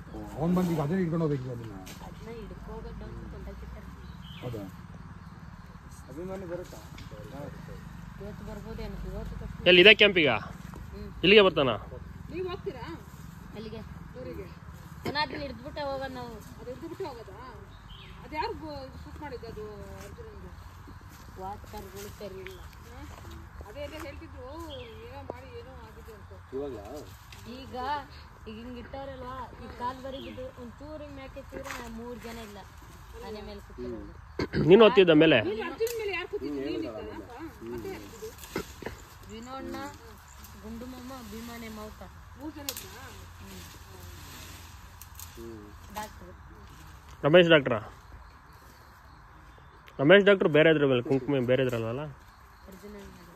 ಅವ್ನು ಬಂದು ಈಗ ಅದೇ ಹಿಡ್ಕೊಂಡು ಹೋಗ್ಬೇಕು ಅದನ್ನ ಅದನ್ನ ಹಿಡ್ಕೋಬೇಕು ಅಂತ ಕೊಂಡಾಕಿಟ್ಟಾರೆ ಹೌದಾ ಅಭಿಮಾನಿ ಬರುತ್ತಾ ಇವತ್ತು ಬರ್ಬೋದೇನು ಇವತ್ತು ಕಷ್ಟ ಎಲ್ಲಿ ಇದೇ ಕ್ಯಾಂಪಿಗ ಇಲ್ಲಿಗೆ ಬರ್ತಾನ ನೀವು ಹೋಗ್ತೀರಾ ಅಲ್ಲಿಗೆ ಊರಿಗೆ ಏನಾದ್ರೂ ಹಿಡಿದ್ಬಿಟ್ಟೆ ಹೋಗೋದು ನಾವು ಅದು ಎದ್ದು ಬಿಟ್ಟು ಹೋಗೋದಾ ಅದು ಯಾರು ಶೂಟ್ ಮಾಡಿದ್ದು ಅದು ಅರ್ಜುನನ್ಗೆ ವಾಚರ್ಗಳು ಸರಿ ಇಲ್ಲ ಹಾ? ಅದೇ ಎಲ್ಲ ಹೇಳ್ತಿದ್ರು ಏನೋ ಮಾಡಿ ಏನೋ ಆಗಿದೆ ಅಂತ ಇವಾಗಲಾ ಈಗ ಈಗ ಹಿಂಗೆ ಇಟ್ಟವ್ರಲ್ವಾ ಈ ಕಾಲ್ ಬರಿಗಿದ್ದು ಒಂದು ಚೂರು ಹಿಂಗೆ ಮ್ಯಾಕೆ ಚೂರು ಮೂರು ಜನ ಇಲ್ಲ ಮನೆ ಮೇಲೆ ಕೂತಿರೋದು ನೀನು ಓದ್ತಿದ್ದ ಮೇಲೆ ನೀನು ಅರ್ಜುನ ಮೇಲೆ ಯಾರು ಕೂತಿದ್ದು ನೀನು ಇದ್ದಲ್ಲಪ್ಪ? ಮತ್ತೆ ಯಾರಿದ್ದು ವಿನೋಡ್ನ ಗುಂಡುಮಮ್ಮ ಭೀಮಾನೆ ಮೌತ ಮೂರು ಜನ ಇದ್ರಾ ಡಾಕ್ಟ್ರು ರಮೇಶ್ ಡಾಕ್ಟ್ರಾ ರಮೇಶ್ ಡಾಕ್ಟ್ರು ಬೇರೆ ಇದ್ರ ಮೇಲೆ ಕುಂಕುಮ ಬೇರೆ ಇದ್ರಲ್ವಲ್ಲ ಅರ್ಜುನ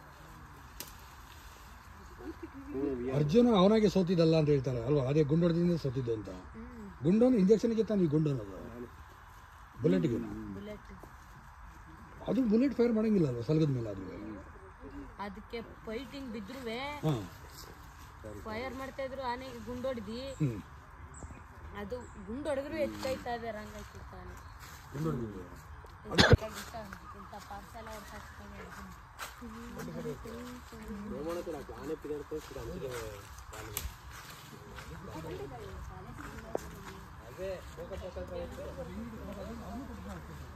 ಅರ್ಜುನ ಅವನಾಗೆ ಸೋತಿದ್ದಲ್ಲ ಅಂತ ಹೇಳ್ತಾರೆ ಅಲ್ವಾ ಅದೇ ಗುಂಡೊಡೆದಿಂದ ಸೋತಿದ್ದು ಅಂತ ಗುಂಡೋನು ಇಂಜೆಕ್ಷನ್ಗೆ ತಾನು ಈ ಗುಂಡೋನದು ಬುಲೆಟ್ಗೆ ಬುಲೆಟ್ ಅದು ಬುಲೆಟ್ ಫೈರ್ ಮಾಡಂಗಿಲ್ಲ ಅಲ್ವಾ ಸಲಗದ ಮೇಲೆ ಅದು ಅದಕ್ಕೆ ಫೈಟಿಂಗ್ ಬಿದ್ರು ಹಾಂ ಫೈರ್ ಮಾಡ್ತಾ ಇದ್ರು ಆನೆಗೆ ಗುಂಡೊಡ್ದಿ ಹ್ಞೂ ಅದು ಗುಂಡೊಡೆದ್ರು ಹೆಚ್ಚಾಯ್ತಾ ಇದೆ ರಂಗಾಯ್ತಿತ್ತು ಆನೆ ಇಂಥ ಪಾರ್ಸೆಲ್ ಅವ್ರು ಆನೆ ಪಿದಾಡ್ತಾ ಇರ್ತೀರ ಅಂತಿಗೆ ಅದೇ